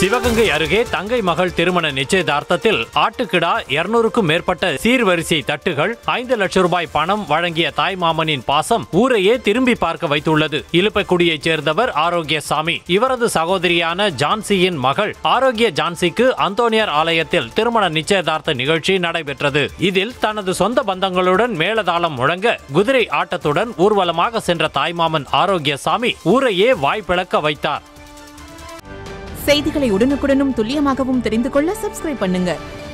சிவகங்கை அருகே தங்கை மகள் திருமண நிச்சயதார்த்தத்தில் ஆட்டுக்கிடா இருநூறுக்கும் மேற்பட்ட சீர்வரிசை தட்டுகள் ஐந்து லட்சம் ரூபாய் பணம் வழங்கிய தாய்மாமனின் பாசம் ஊரையே திரும்பி பார்க்க வைத்துள்ளது இலுப்பைக்குடியைச் சேர்ந்தவர் ஆரோக்கியசாமி இவரது சகோதரியான ஜான்சியின் மகள் ஆரோக்கிய ஜான்சிக்கு அந்தோனியார் ஆலயத்தில் திருமண நிச்சயதார்த்த நிகழ்ச்சி நடைபெற்றது இதில் தனது சொந்த பந்தங்களுடன் மேளதாளம் முழங்க குதிரை ஆட்டத்துடன் ஊர்வலமாக சென்ற தாய்மாமன் ஆரோக்கியசாமி ஊரையே வாய்ப்பிளக்க வைத்தார் செய்திகளை உடனுக்குடனும் துல்லியமாகவும் தெரிந்து கொள்ள சப்ஸ்கிரைப் பண்ணுங்க